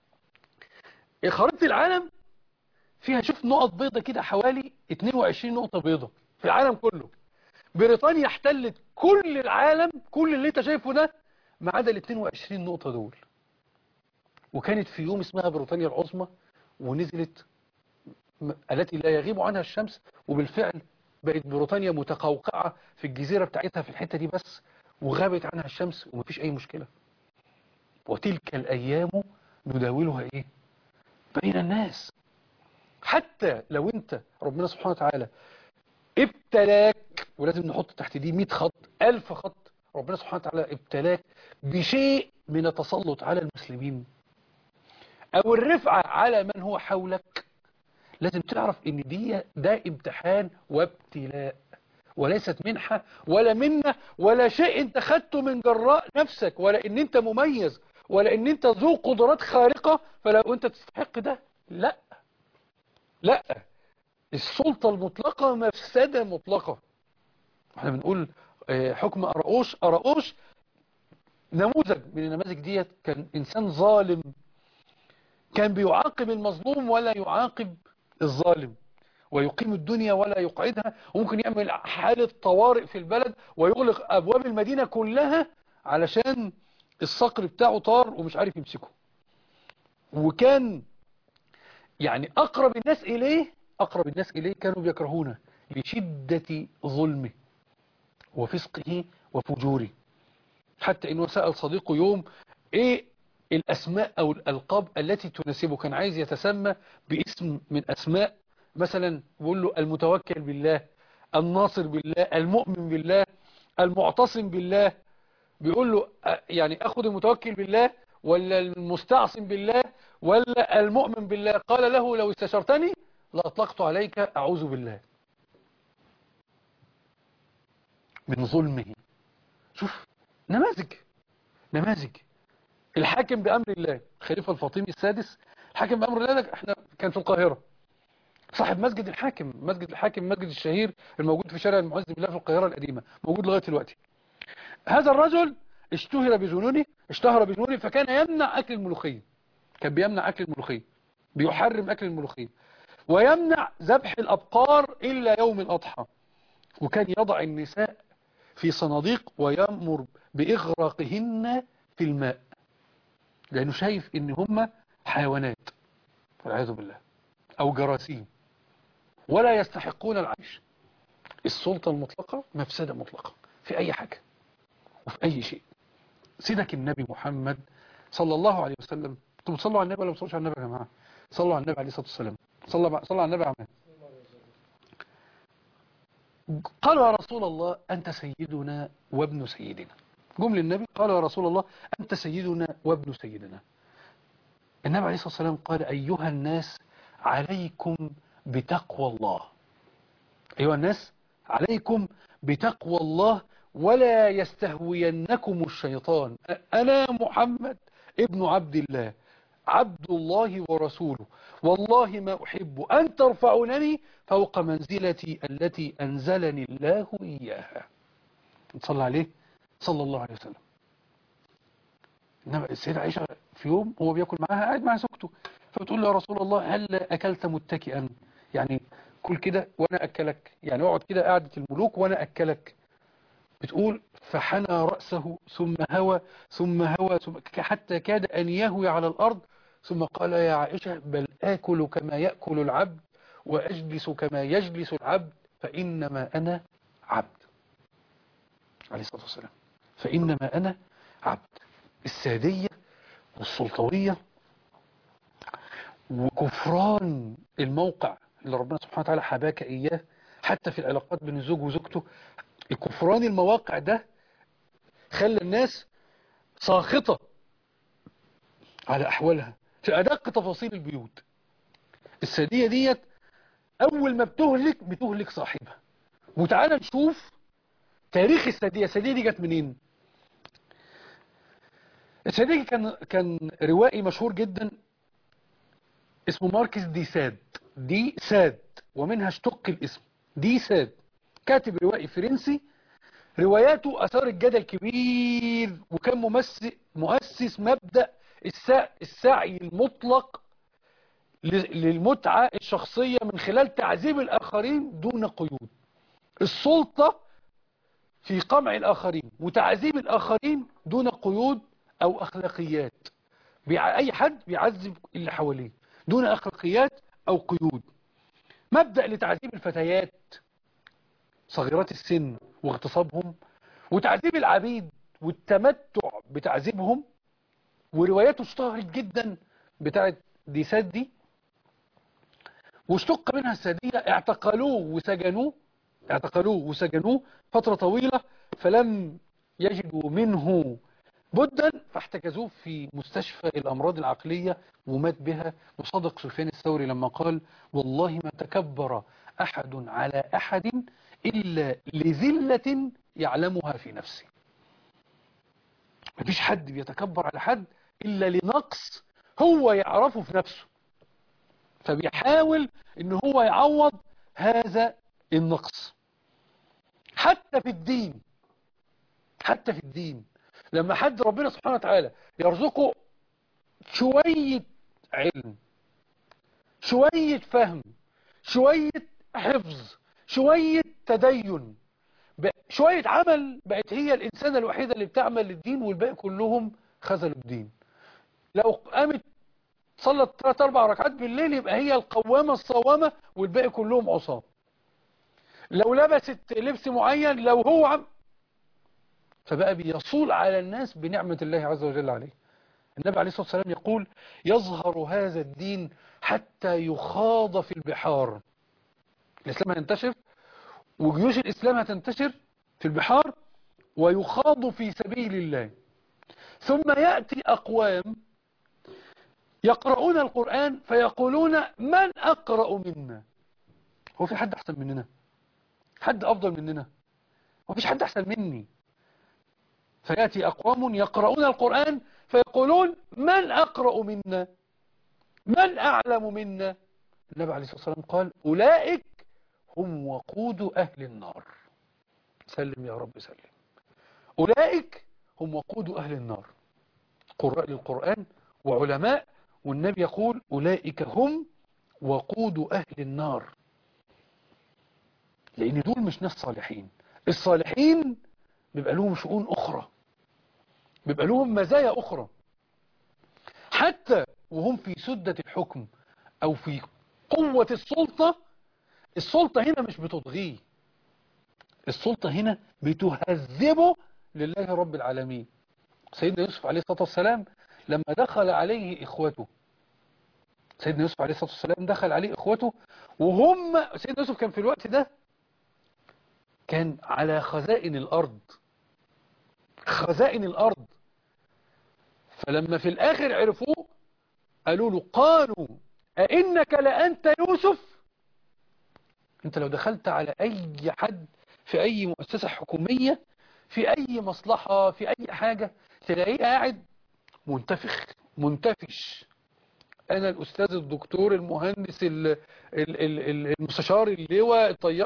B: خريطة العالم فيها شوف نقط بيضة كده حوالي 22 نقطة بيضة في العالم كله بريطانيا احتلت كل العالم كل اللي انت شايفه ده ما عدا ال 22 نقطة دول وكانت في يوم اسمها بريطانيا العظمى ونزلت م- التي لا يغيب عنها الشمس وبالفعل بقت بريطانيا متقوقعة في الجزيرة بتاعتها في الحتة دي بس وغابت عنها الشمس ومفيش أي مشكلة وتلك الأيام نداولها إيه بين الناس حتى لو انت ربنا سبحانه وتعالى ابتلاك ولازم نحط تحت دي 100 خط 1000 خط ربنا سبحانه وتعالى ابتلاك بشيء من التسلط على المسلمين او الرفعة على من هو حولك لازم تعرف ان دي ده امتحان وابتلاء وليست منحة ولا منة ولا شيء انت خدته من جراء نفسك ولا ان انت مميز ولا ان انت ذو قدرات خارقة فلو انت تستحق ده لا لا السلطة المطلقة مفسدة مطلقة احنا بنقول آه، حكم أراؤوش أراؤوش نموذج من النماذج ديت كان إنسان ظالم كان بيعاقب المظلوم ولا يعاقب الظالم ويقيم الدنيا ولا يقعدها وممكن يعمل حالة طوارئ في البلد ويغلق أبواب المدينة كلها علشان الصقر بتاعه طار ومش عارف يمسكه وكان يعني أقرب الناس إليه أقرب الناس إليه كانوا بيكرهونه لشدة ظلمه وفسقه وفجوره حتى إنه سأل صديقه يوم إيه الأسماء أو الألقاب التي تناسبه كان عايز يتسمى باسم من أسماء مثلا بيقول له المتوكل بالله الناصر بالله المؤمن بالله المعتصم بالله بيقول له أ- يعني أخذ المتوكل بالله ولا المستعصم بالله ولا المؤمن بالله قال له لو استشرتني لأطلقت عليك أعوذ بالله من ظلمه شوف نماذج نماذج الحاكم بأمر الله الخليفة الفاطمي السادس الحاكم بأمر الله ده احنا كان في القاهرة صاحب مسجد الحاكم مسجد الحاكم مسجد الشهير الموجود في شارع المعز بالله في القاهرة القديمة موجود لغاية دلوقتي هذا الرجل اشتهر بجنونه اشتهر بجنونه فكان يمنع أكل الملوخية كان بيمنع أكل الملوخية بيحرم أكل الملوخية ويمنع ذبح الأبقار إلا يوم الأضحى وكان يضع النساء في صناديق ويأمر بإغراقهن في الماء لأنه شايف إن هم حيوانات والعياذ بالله أو جراثيم ولا يستحقون العيش السلطة المطلقة مفسدة مطلقة في أي حاجة وفي أي شيء سيدك النبي محمد صلى الله عليه وسلم انتوا بتصلوا على النبي ولا بتصلوش على النبي يا جماعة صلوا على النبي عليه الصلاة والسلام صلى صلى على النبي عمان قالوا يا رسول الله أنت سيدنا وابن سيدنا جمل النبي قالوا يا رسول الله أنت سيدنا وابن سيدنا النبي عليه الصلاة والسلام قال أيها الناس عليكم بتقوى الله أيها الناس عليكم بتقوى الله ولا يستهوينكم الشيطان أنا محمد ابن عبد الله عبد الله ورسوله والله ما أحب أن ترفعونني فوق منزلتي التي أنزلني الله إياها صلى عليه صلى الله عليه وسلم إنما السيدة عائشة في يوم هو بياكل معاها قاعد مع زوجته فبتقول له يا رسول الله هل أكلت متكئا يعني كل كده وأنا أكلك يعني اقعد كده قعدة الملوك وأنا أكلك بتقول فحنى رأسه ثم هوى ثم هوى ثم حتى كاد أن يهوي على الأرض ثم قال يا عائشة بل آكل كما يأكل العبد وأجلس كما يجلس العبد فإنما أنا عبد عليه الصلاة والسلام فإنما أنا عبد السادية والسلطوية وكفران الموقع اللي ربنا سبحانه وتعالى حباك إياه حتى في العلاقات بين الزوج وزوجته الكفران المواقع ده خلى الناس ساخطة على أحوالها في أدق تفاصيل البيوت السادية ديت أول ما بتهلك بتهلك صاحبها وتعالى نشوف تاريخ السادية السادية دي جت منين السادية كان كان روائي مشهور جدا اسمه ماركس دي ساد دي ساد ومنها اشتق الاسم دي ساد كاتب روائي فرنسي رواياته أثارت جدل كبير وكان ممثل مؤسس مبدأ السعي المطلق للمتعة الشخصية من خلال تعذيب الآخرين دون قيود السلطة في قمع الآخرين وتعذيب الآخرين دون قيود أو أخلاقيات أي حد بيعذب اللي حواليه دون أخلاقيات أو قيود مبدأ لتعذيب الفتيات صغيرات السن واغتصابهم وتعذيب العبيد والتمتع بتعذيبهم ورواياته اشتهرت جدا بتاعت ديسات دي واشتق منها السادية اعتقلوه وسجنوه اعتقلوه وسجنوه فترة طويلة فلم يجدوا منه بدا فاحتجزوه في مستشفى الأمراض العقلية ومات بها وصدق سفيان الثوري لما قال والله ما تكبر أحد على أحد إلا لذلة يعلمها في نفسه مفيش حد بيتكبر على حد إلا لنقص هو يعرفه في نفسه فبيحاول ان هو يعوض هذا النقص حتى في الدين حتى في الدين لما حد ربنا سبحانه وتعالى يرزقه شوية علم شوية فهم شوية حفظ شوية تدين شوية عمل بقت هي الإنسانة الوحيدة اللي بتعمل للدين والباقي كلهم خذلوا الدين لو قامت صلت ثلاث أربع ركعات بالليل يبقى هي القوامة الصوامة والباقي كلهم عصام لو لبست لبس معين لو هو عم فبقى بيصول على الناس بنعمة الله عز وجل عليه النبي عليه الصلاة والسلام يقول يظهر هذا الدين حتى يخاض في البحار الإسلام هينتشر وجيوش الإسلام هتنتشر في البحار ويخاض في سبيل الله ثم يأتي أقوام يقرؤون القرآن فيقولون من أقرأ منا هو في حد أحسن مننا حد أفضل مننا هو فيش حد أحسن مني فيأتي أقوام يقرؤون القرآن فيقولون من أقرأ منا من أعلم منا النبي عليه الصلاة والسلام قال أولئك هم وقود أهل النار سلم يا رب سلم أولئك هم وقود أهل النار قراء للقرآن وعلماء والنبي يقول أولئك هم وقود أهل النار لأن دول مش ناس صالحين الصالحين بيبقى لهم شؤون أخرى بيبقى لهم مزايا أخرى حتى وهم في سدة الحكم أو في قوة السلطة السلطة هنا مش بتضغيه السلطة هنا بتهذبه لله رب العالمين سيدنا يوسف عليه الصلاة والسلام لما دخل عليه إخوته سيدنا يوسف عليه الصلاة والسلام دخل عليه إخوته وهم سيدنا يوسف كان في الوقت ده كان على خزائن الأرض خزائن الأرض فلما في الآخر عرفوه قالوا له قالوا أئنك لأنت يوسف انت لو دخلت على أي حد في أي مؤسسة حكومية في أي مصلحة في أي حاجة تلاقيه قاعد منتفخ منتفش انا الاستاذ الدكتور المهندس ال- ال- ال- ال- المستشار اللواء الطيار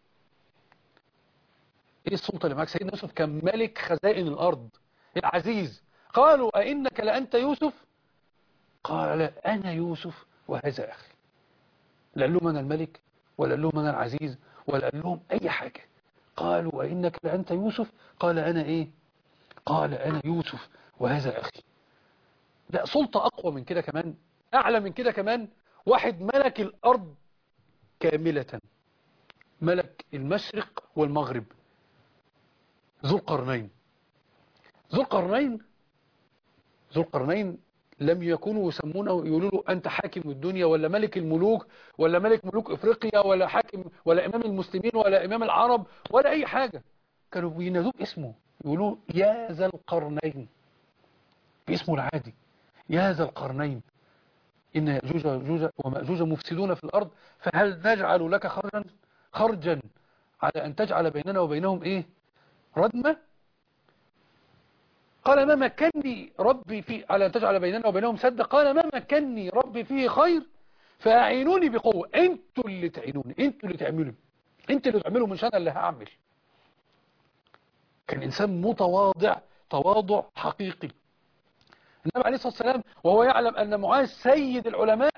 B: ايه السلطه اللي معاك سيدنا يوسف كان ملك خزائن الارض العزيز قالوا أئنك لأنت يوسف قال أنا يوسف وهذا أخي لا قال لهم أنا الملك ولا قال لهم أنا العزيز ولا قال لهم أي حاجة قالوا أئنك لأنت يوسف قال أنا إيه قال أنا يوسف وهذا أخي لا سلطة أقوى من كده كمان أعلى من كده كمان واحد ملك الأرض كاملة ملك المشرق والمغرب ذو القرنين ذو القرنين ذو القرنين لم يكونوا يسمونه يقولوا له أنت حاكم الدنيا ولا ملك الملوك ولا ملك ملوك إفريقيا ولا حاكم ولا إمام المسلمين ولا إمام العرب ولا أي حاجة كانوا بينادوه باسمه يقولوا يا ذا القرنين باسمه العادي يا ذا القرنين إن يأجوج ويأجوج ومأجوج مفسدون في الأرض فهل نجعل لك خرجا خرجا على أن تجعل بيننا وبينهم إيه ردمة قال ما مكني ربي في على أن تجعل بيننا وبينهم سد قال ما مكني ربي فيه خير فأعينوني بقوة انتوا اللي تعينوني انتوا اللي تعملوا انتوا اللي تعملوا مش أنا اللي هعمل كان إنسان متواضع تواضع حقيقي النبي عليه الصلاة والسلام وهو يعلم أن معاذ سيد العلماء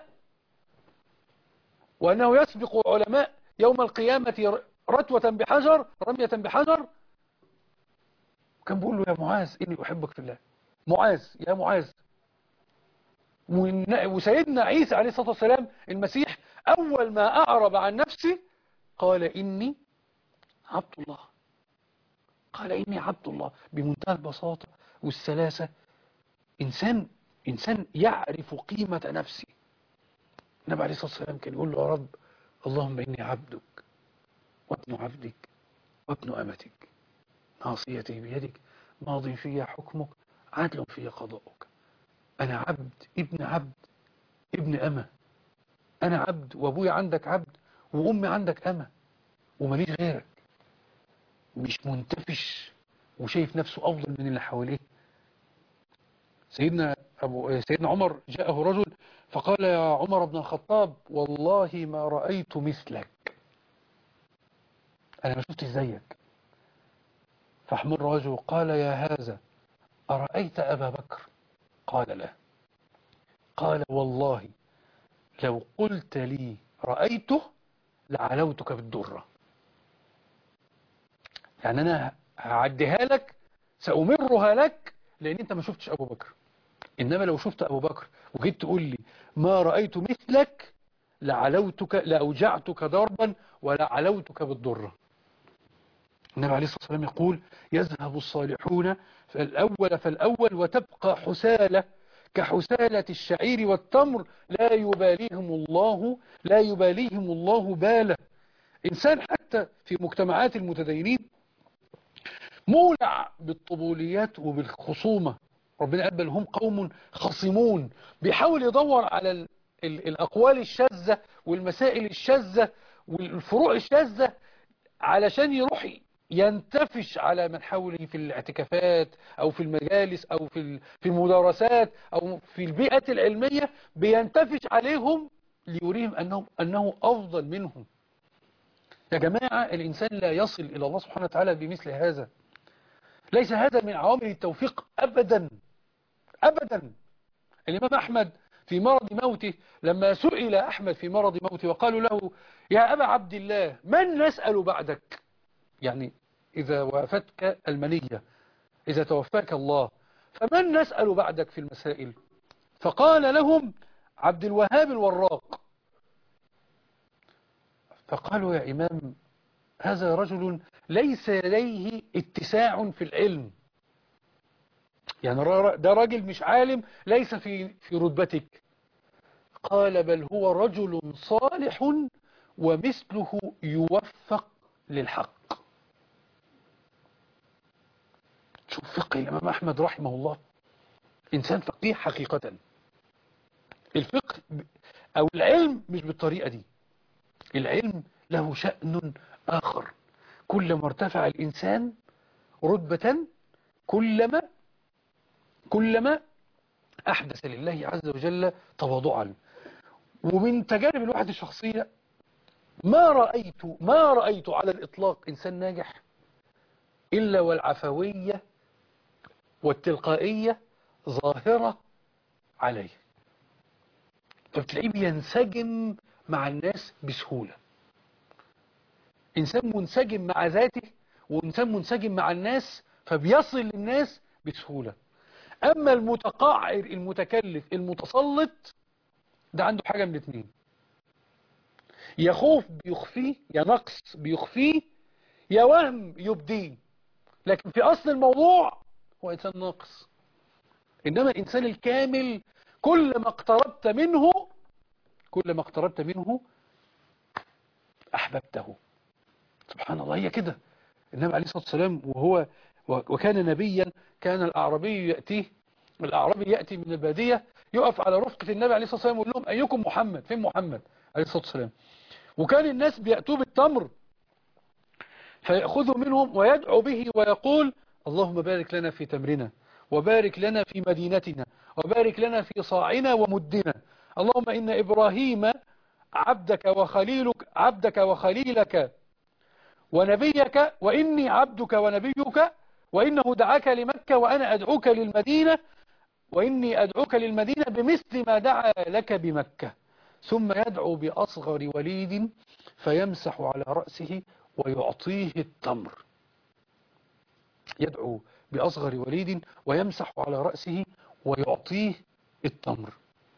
B: وأنه يسبق علماء يوم القيامة رتوة بحجر رمية بحجر كان بيقول له يا معاذ إني أحبك في الله معاذ يا معاذ وسيدنا عيسى عليه الصلاة والسلام المسيح أول ما أعرب عن نفسه قال إني عبد الله قال إني عبد الله بمنتهى البساطة والسلاسة إنسان إنسان يعرف قيمة نفسه النبي عليه الصلاة والسلام كان يقول له يا رب اللهم إني عبدك وابن عبدك وابن أمتك ناصيتي بيدك ماض في حكمك عدل في قضاؤك أنا عبد ابن عبد ابن أمة أنا عبد وأبويا عندك عبد وأمي عندك أمة ومليش غيرك مش منتفش وشايف نفسه أفضل من اللي حواليه سيدنا, أبو سيدنا عمر جاءه رجل فقال يا عمر بن الخطاب والله ما رأيت مثلك أنا ما شفت زيك فاحمر وجهه قال يا هذا أرأيت أبا بكر قال لا قال والله لو قلت لي رأيته لعلوتك بالدرة يعني أنا هعديها لك سأمرها لك لأن أنت ما شفتش أبو بكر إنما لو شفت أبو بكر وجيت تقول لي ما رأيت مثلك لعلوتك لأوجعتك ضربا ولعلوتك بالضرة النبي عليه الصلاة والسلام يقول يذهب الصالحون فالأول فالأول وتبقى حسالة كحسالة الشعير والتمر لا يباليهم الله لا يباليهم الله باله إنسان حتى في مجتمعات المتدينين مولع بالطبوليات وبالخصومة ربنا قال بل هم قوم خصمون بيحاول يدور على ال ال الأقوال الشاذة والمسائل الشاذة والفروع الشاذة علشان يروح ينتفش على من حوله في الاعتكافات أو في المجالس أو في في المدارسات أو في البيئة العلمية بينتفش عليهم ليريهم أنهم أنه أفضل منهم يا جماعة الإنسان لا يصل إلى الله سبحانه وتعالى بمثل هذا ليس هذا من عوامل التوفيق أبدا أبدا الإمام أحمد في مرض موته لما سئل أحمد في مرض موته وقالوا له يا أبا عبد الله من نسأل بعدك يعني إذا وافتك المنية إذا توفاك الله فمن نسأل بعدك في المسائل فقال لهم عبد الوهاب الوراق فقالوا يا إمام هذا رجل ليس لديه اتساع في العلم يعني ده راجل مش عالم ليس في في رتبتك قال بل هو رجل صالح ومثله يوفق للحق شوف فقه الإمام أحمد رحمه الله إنسان فقيه حقيقة الفقه أو العلم مش بالطريقة دي العلم له شأن آخر كلما ارتفع الإنسان رتبة كلما كلما أحدث لله عز وجل تواضعا ومن تجارب الواحد الشخصية ما رأيت ما رأيت على الإطلاق إنسان ناجح إلا والعفوية والتلقائية ظاهرة عليه فبتلاقيه بينسجم مع الناس بسهولة إنسان منسجم مع ذاته وإنسان منسجم مع الناس فبيصل للناس بسهولة أما المتقاعر المتكلف المتسلط ده عنده حاجة من اتنين يا خوف بيخفيه يا نقص بيخفيه يا وهم يبديه لكن في أصل الموضوع هو إنسان ناقص إنما الإنسان الكامل كل ما اقتربت منه كل ما اقتربت منه أحببته سبحان الله هي كده النبي عليه الصلاة والسلام وهو وكان نبيا كان الأعرابي يأتيه الأعرابي يأتي من البادية يقف على رفقة النبي عليه الصلاة والسلام ويقول لهم أيكم محمد فين محمد عليه الصلاة والسلام وكان الناس بيأتوا بالتمر فيأخذوا منهم ويدعو به ويقول اللهم بارك لنا في تمرنا وبارك لنا في مدينتنا وبارك لنا في صاعنا ومدنا اللهم إن إبراهيم عبدك وخليلك عبدك وخليلك ونبيك وإني عبدك ونبيك وإنه دعاك لمكة وأنا أدعوك للمدينة وإني أدعوك للمدينة بمثل ما دعا لك بمكة ثم يدعو بأصغر وليد فيمسح على رأسه ويعطيه التمر يدعو بأصغر وليد ويمسح على رأسه ويعطيه التمر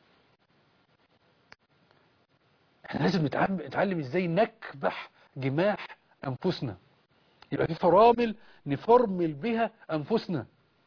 B: احنا لازم نتعلم ازاي نكبح جماح أنفسنا يبقى في فرامل نفرمل بها أنفسنا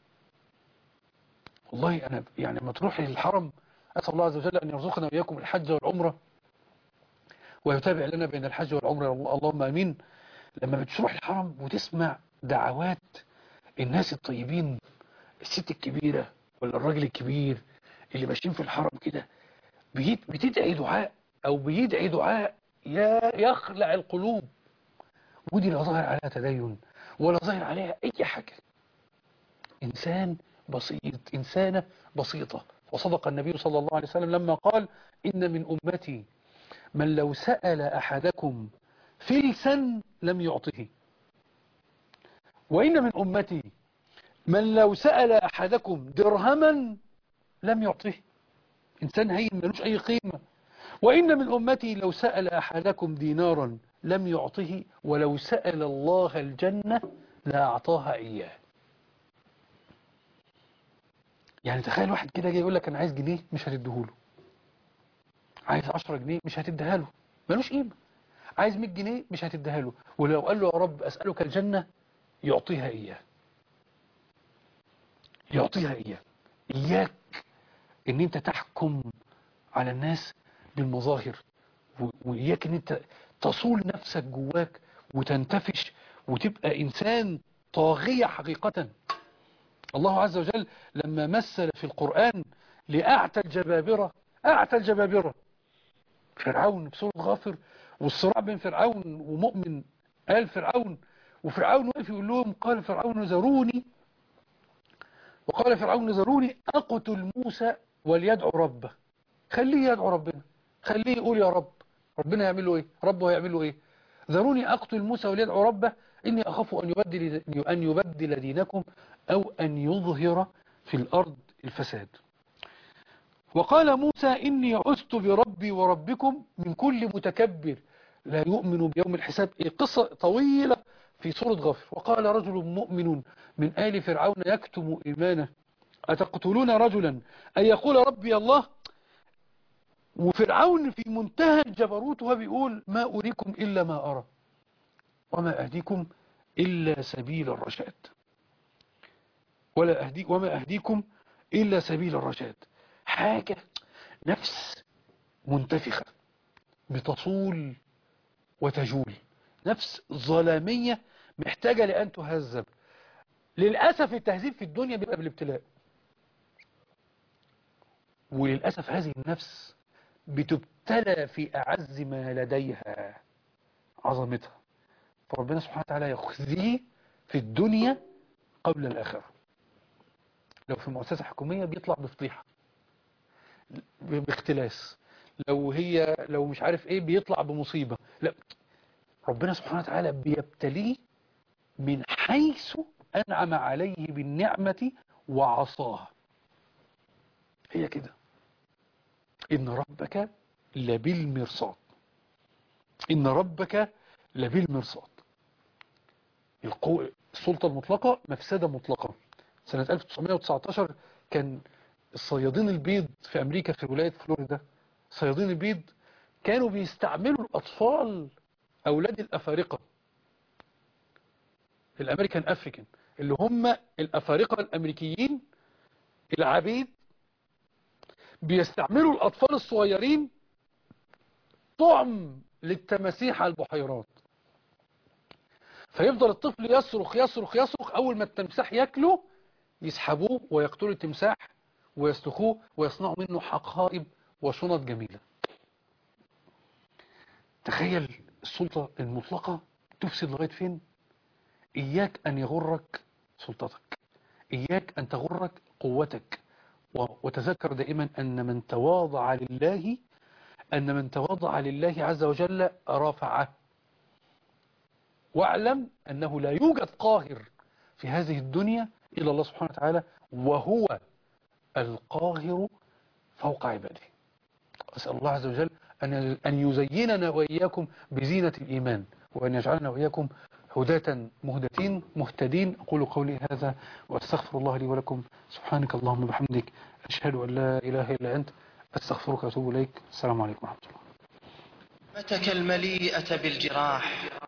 B: والله أنا يعني لما تروح للحرم أسأل الله عز وجل أن يرزقنا وإياكم الحج والعمرة ويتابع لنا بين الحج والعمرة اللهم أمين لما بتروح الحرم وتسمع دعوات الناس الطيبين الست الكبيرة ولا الراجل الكبير اللي ماشيين في الحرم كده بتدعي دعاء أو بيدعي دعاء يا يخلع القلوب ودي لا ظاهر عليها تدين ولا ظاهر عليها أي حاجة إنسان بسيط إنسانة بسيطة وصدق النبي صلى الله عليه وسلم لما قال إن من أمتي من لو سأل أحدكم فلسا لم يعطه وإن من أمتي من لو سأل أحدكم درهما لم يعطه إنسان هين ملوش أي قيمة وإن من أمتي لو سأل أحدكم دينارا لم يعطه ولو سأل الله الجنة لا أعطاها إياه يعني تخيل واحد كده جاي يقول لك أنا عايز جنيه مش هتديهوله عايز 10 جنيه مش هتديها له ملوش قيمة عايز 100 جنيه مش هتديها له ولو قال له يا رب أسألك الجنة يعطيها إياه يعطيها إياه إياك إن أنت تحكم على الناس بالمظاهر وإياك إن أنت تصول نفسك جواك وتنتفش وتبقى إنسان طاغية حقيقة الله عز وجل لما مثل في القرآن لأعتى الجبابرة أعتى الجبابرة فرعون بسورة غافر والصراع بين فرعون ومؤمن قال فرعون وفرعون وقف يقول لهم قال فرعون ذروني وقال فرعون ذروني أقتل موسى وليدعو ربه خليه يدعو ربنا خليه يقول يا رب ربنا يعمل له ايه ربه هيعمل له ايه ذروني اقتل موسى وليدعو ربه اني اخاف ان يبدل ان يبدل دينكم او ان يظهر في الارض الفساد وقال موسى اني عزت بربي وربكم من كل متكبر لا يؤمن بيوم الحساب إيه قصة طويلة في سورة غفر وقال رجل مؤمن من آل فرعون يكتم إيمانه أتقتلون رجلا أن يقول ربي الله وفرعون في منتهى الجبروت وهو بيقول ما أريكم إلا ما أرى وما أهديكم إلا سبيل الرشاد ولا أهدي وما أهديكم إلا سبيل الرشاد حاجة نفس منتفخة بتصول وتجول نفس ظلامية محتاجة لأن تهذب للأسف التهذيب في الدنيا بيبقى بالابتلاء وللأسف هذه النفس بتبتلى في أعز ما لديها عظمتها فربنا سبحانه وتعالى يخزيه في الدنيا قبل الآخرة لو في مؤسسة حكومية بيطلع بفضيحة ب- باختلاس لو هي لو مش عارف ايه بيطلع بمصيبة لا ربنا سبحانه وتعالى بيبتليه من حيث أنعم عليه بالنعمة وعصاها هي كده إن ربك لبالمرصاد إن ربك لبالمرصاد القو... السلطة المطلقة مفسدة مطلقة سنة 1919 كان الصيادين البيض في أمريكا في ولاية فلوريدا صيادين البيض كانوا بيستعملوا الأطفال أولاد الأفارقة الأمريكان أفريكان اللي هم الأفارقة الأمريكيين العبيد بيستعملوا الأطفال الصغيرين طعم للتماسيح على البحيرات فيفضل الطفل يصرخ يصرخ يصرخ أول ما التمساح ياكله يسحبوه ويقتلوا التمساح ويسلخوه ويصنعوا منه حقائب وشنط جميلة تخيل السلطة المطلقة تفسد لغاية فين إياك أن يغرك سلطتك إياك أن تغرك قوتك و- وتذكر دائما أن من تواضع لله أن من تواضع لله عز وجل رفعه واعلم أنه لا يوجد قاهر في هذه الدنيا إلا الله سبحانه وتعالى وهو القاهر فوق عباده أسأل الله عز وجل أن أن يزيننا وإياكم بزينة الإيمان وأن يجعلنا وإياكم هداة مهدتين مهتدين أقول قولي هذا وأستغفر الله لي ولكم سبحانك اللهم وبحمدك أشهد أن لا إله إلا أنت أستغفرك وأتوب إليك السلام عليكم ورحمة الله
A: متك المليئة بالجراح